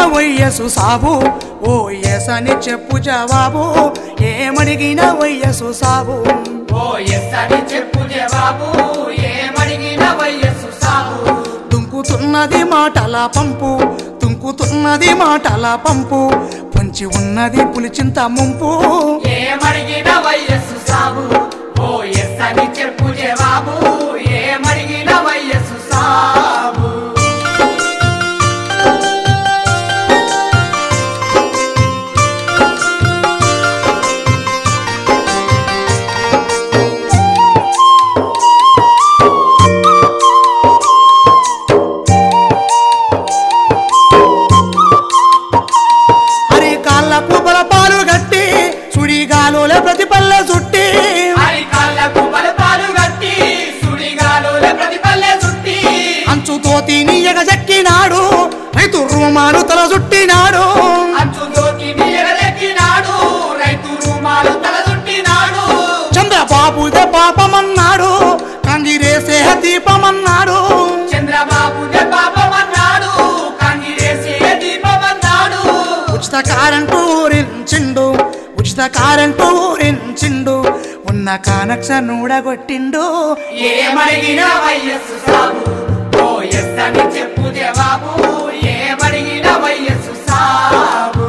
వయ్యసు సాబు ఓ yes అని చెప్పు జవాబు ఏమడిగిన వయ్యసు సాబు ఓ ఎస్ అని చెప్పు జవాబు ఏమడిగిన వయస్సు సాగు తుంకుతున్నది మాటల పంపు తుంకుతున్నది మాటల పంపు పొంచి ఉన్నది పులిచింత ముంపు ఏమడిగిన వయస్సు సాగు ఓ ఎస్ అని చెప్పు జవాబు ఏమడిగిన వయస్సు సాగు అరి కాళ్ళకు బలపాలు గట్టి సుడిగాలులే ప్రతి పల్లె చుట్టి హరి కాళ్ళకు బలపాలు గట్టి సుడిగాలు ప్రతిపల్లె చుట్టి అంచుతో తిని ఎగజెక్కినాడు రైతు రుమాలు తల చుట్టినాడు అంచు దోకి ఎగదెక్కినాడు రైతు రుమాలు తల చుట్టినాడు చంద్రబాబుదే పాపమన్నాడు కంగిరేసే దీపమన్నాడు చంద్రబాబు పాపమన్నాడు కంగిరేసే దీపమన్నాడు ఉచిత కారంటూ ఊరించిండు ఉచిత కారంటూ ఊరించిండు ఉన్న కానక్ష నూడగొట్టిండు ఏమడిగిన వయస్సు సాగు ఓ ఎస్ అని చెప్పు జవాబు ఏమడిగిన వయస్సు సాగు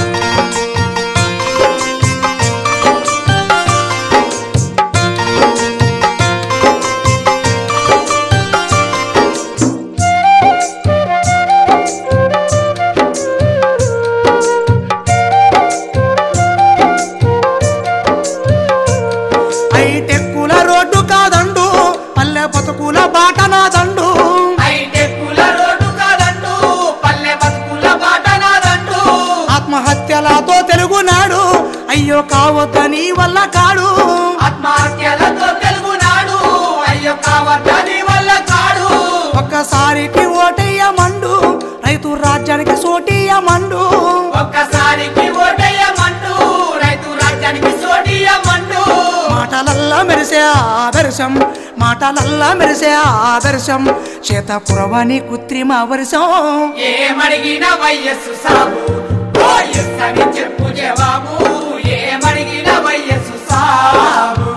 ఐటెక్కుల రోడ్డు కాదండు పల్లె బతుకుల బాట నాదండు హైటెక్కుల రోడ్డు కాదండు పల్లె బతుకుల బాట నాదండు ఆత్మహత్యలతో తెలుగునాడు అయ్యో కావద్దని వల్ల కాడు ఆత్మహత్యలతో తెలుగునాడు అయ్యో కావద్దని వల్ల కాడు ఒక్కసారికి ఓటయ్యమండు రైతు రాజ్యానికి సోటియమండు ఒక్కసారికి ఓటయ్యమంటూ రైతు రాజ్యానికి సోటియమంటూ మాటలల్లా మెరిసే ఆదర్శం మాటలల్లా మెరిసే ఆదర్శం చేతపురవని కృత్రిమ వర్షం ఏమడిగిన వయస్సు సాగు ఓ ఎస్ అని చెప్పు జవాబు ఏమడిగిన వయస్సు సాగు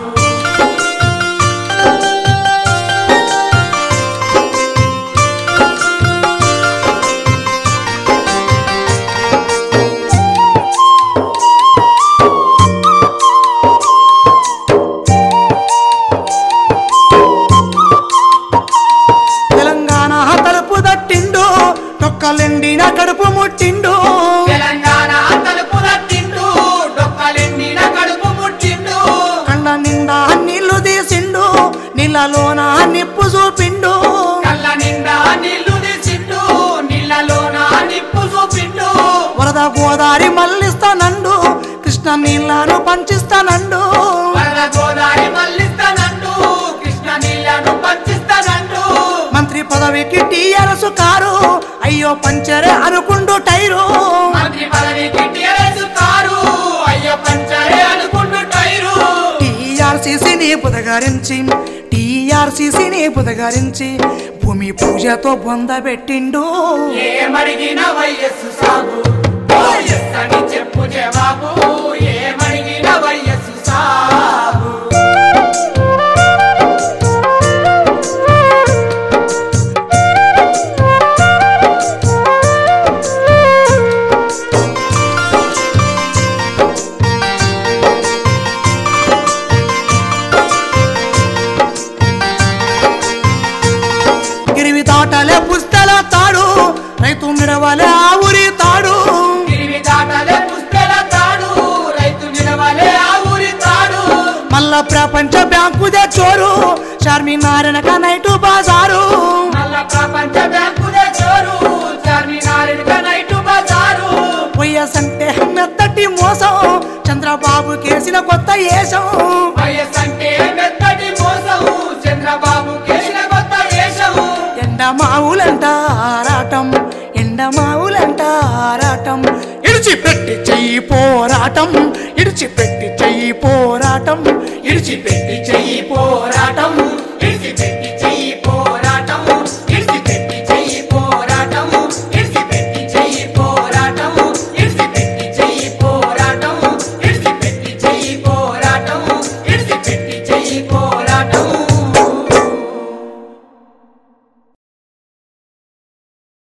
తెలంగాణ తలుపు తట్టిండు తొక్కలెండిన కడుపు ముట్టిండు తెలంగాణ తలుపు తట్టిండు డొక్కలెండిన కడుపు ముట్టిండు కండ నిండా నీళ్లు తీసిండు నీళ్ళలోన నిప్పు చూపిండు కళ్ళ నిండా నీళ్లు తీసిండు నీళ్ళలోన నిప్పు చూపిండు వరద గోదారి మళ్ళిస్తానండు కృష్ణ నీళ్లను పంచిస్తానండు వరద గోదావరి మళ్ళిస్తానండు కృష్ణ నీళ్లను పంచిస్తానండు మంత్రి పదవికి టీఆర్ఎస్ కారు అయ్యో పంచరే అనుకుండు టైరు మంత్రి పదవికి టీఆర్ఎస్ కారు అయ్యో పంచరే అనుకుంటు టైరు టీఆర్సీసీని పుదగరించి టీఆర్సీసీని పుదగరించి భూమి పూజతో బొందబెట్టిండు ఏమడిగిన వయస్సు సాగు ఓ ఎస్ అని చెప్పు జవాబు ఏమడిగిన వయస్సు సాగు గిరివి తాటలే పుస్తల తాడు రైతు మిడవలే ఆ ఊరి తాడు తిరిగి దాటలే పుస్తల తాడు రైతు నిలవలే ఆ ఊరి తాడు మళ్ళా ప్రపంచ బ్యాంకు చోరు చార్మినారాయణ నైటు బాజారు మల్ల ప్రపంచ బ్యాంకు చోరు చార్మినార్ నైటు బజారు వైఎస్ అంటే మెత్తటి మోసం చంద్రబాబు కేసిన కొత్త ఏషం వైఎస్ అంటే మెత్తటి మోసం చంద్రబాబు కేసిన కొత్త వేషం ఎండ మావులంట ఆరాటం ఎండ మావులంట ఆరాటం ఇడిచిపెట్టి చెయ్యి పోరాటం ఇడిచిపెట్టి చెయ్యి పోరాటం ఇడిచిపెట్టి